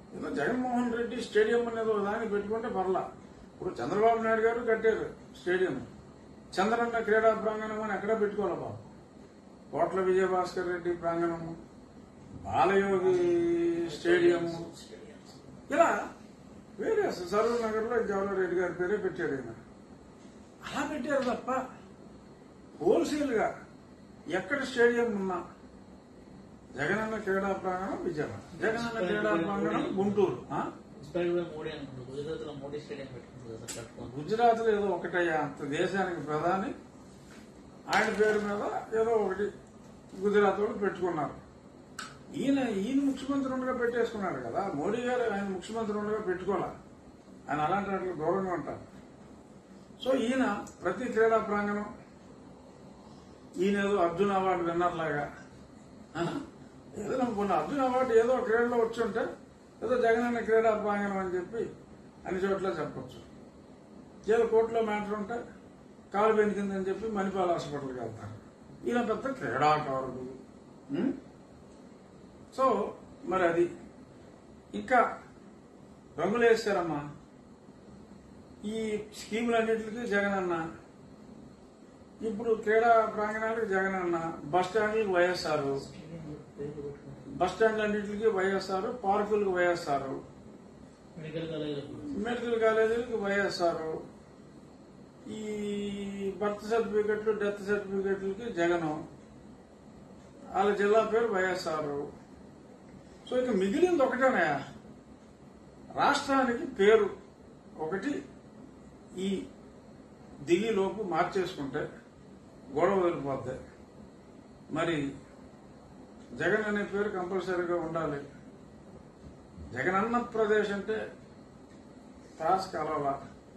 ఏదో జగన్మోహన్ రెడ్డి స్టేడియం అనేది ఒక దాన్ని పెట్టుకుంటే పర్లా ఇప్పుడు చంద్రబాబు నాయుడు గారు కట్టారు స్టేడియం చంద్రన్న క్రీడా ప్రాంగణం అని ఎక్కడ పెట్టుకోవాలి బాబు కోట్ల విజయభాస్కర్ రెడ్డి ప్రాంగణము బాలయోగి స్టేడియం ఇలా వేరే సరూర్ నగర్ లో జవహర్ రెడ్డి గారి పేరే పెట్టాడు ఆయన అలా పెట్టారు తప్ప హోల్సేల్ గా ఎక్కడ స్టేడియం ఉన్నా జగనన్న క్రీడా ప్రాంగణం విజయవాడ జగనన్న క్రీడా ప్రాంగణం గుంటూరు ఆ? ఇన్స్పైర్డ్ బై మోడీ అనుకుంటా గుజరాత్ లో మోడీ స్టేడియం పెట్టుకుంటుంది కదా సార్ కట్టుకోండి గుజరాత్ లో ఏదో ఒకటయ్యా అంత దేశానికి ప్రధాని ఆయన పేరు మీద ఏదో ఒకటి గుజరాత్ వాళ్ళు పెట్టుకున్నారు ఈయన ఈయన ముఖ్యమంత్రి ఉండగా పెట్టేసుకున్నాడు కదా మోడీ గారు ఆయన ముఖ్యమంత్రి ఉండగా పెట్టుకోలే ఆయన అలాంటి వాటికి దూరంగా ఉంటారు సో ఈయన ప్రతి క్రీడా ప్రాంగణం ఈయన ఏదో అర్జున్ అవార్డు విన్నర్ లాగా ఆహా, ఏదో కొన్ని అర్జున్ అవార్డు ఏదో క్రీడలో వచ్చి ఉంటే ఏదో జగనన్న క్రీడా ప్రాంగణం అని చెప్పి అన్ని చోట్ల చెప్పొచ్చు ఏదో కోర్టులో మ్యాటర్ ఉంటే కాలు బెనికిందని చెప్పి మణిపాల్ హాస్పిటల్కి వెళ్తారు ఈయన పెద్ద క్రీడాకారుడు ఉం? సో మరి అది ఇంకా రంగులు వేస్తారమ్మా ఈ స్కీములన్నింటికి జగనన్న ఇప్పుడు క్రీడా ప్రాంగణాలకు జగనన్న బస్ స్టాండ్లకు వైఎస్ఆర్ బస్ స్టాండ్లన్నింటికి వైఎస్ఆర్ పార్కులకు వైఎస్ఆర్ మెడికల్ కాలేజ్ మెడికల్ కాలేజీలకు వైఎస్ఆర్ ఈ బర్త్ సర్టిఫికెట్లు డెత్ సర్టిఫికెట్లకి జగన్ వాళ్ళ జిల్లా పేరు వైఎస్ఆర్ సో ఇక మిగిలింది ఒకటేనయా రాష్ట్రానికి పేరు ఒకటి ఈ దిగిలోపు మార్చేసుకుంటే గొడవ వదిలిపోద్ది మరి జగన్ అనే పేరు కంపల్సరీగా ఉండాలి జగనన్న ప్రదేశ్ అంటే టాస్క్ అలవా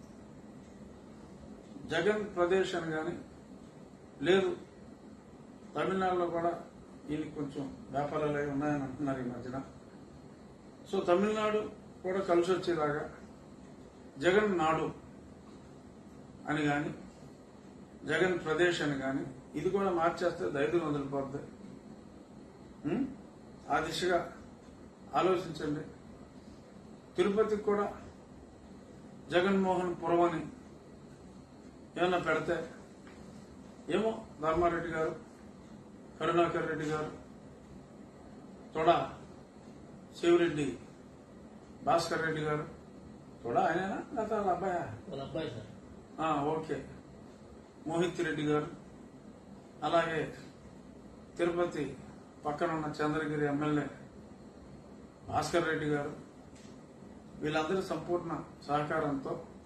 జగన్ ప్రదేశ్ అని కానీ లేదు తమిళనాడులో కూడా దీనికి కొంచెం వ్యాపారాలు అవి ఉన్నాయని అంటున్నారు ఈ మధ్యన సో తమిళనాడు కూడా కలిసి వచ్చేలాగా జగన్ నాడు అని కానీ జగన్ ప్రదేశ్ అని కానీ ఇది కూడా మార్చేస్తే దైదులు వదిలిపోద్ది ఉం? ఆ దిశగా ఆలోచించండి తిరుపతికి కూడా జగన్మోహన్ పురం అని ఏమన్నా పెడితే ఏమో ధర్మారెడ్డి గారు కరుణాకర్ రెడ్డి గారు తొడ శివరెడ్డి భాస్కర్ రెడ్డి గారు తొడ ఆయనేనా లేకపోతే వాళ్ళ అబ్బాయా వాళ్ళ అబ్బాయి సార్ ఆ, ఓకే మోహిత్ రెడ్డి గారు అలాగే తిరుపతి పక్కన ఉన్న చంద్రగిరి ఎమ్మెల్యే భాస్కర్ రెడ్డి గారు వీళ్ళందరి సంపూర్ణ సహకారంతో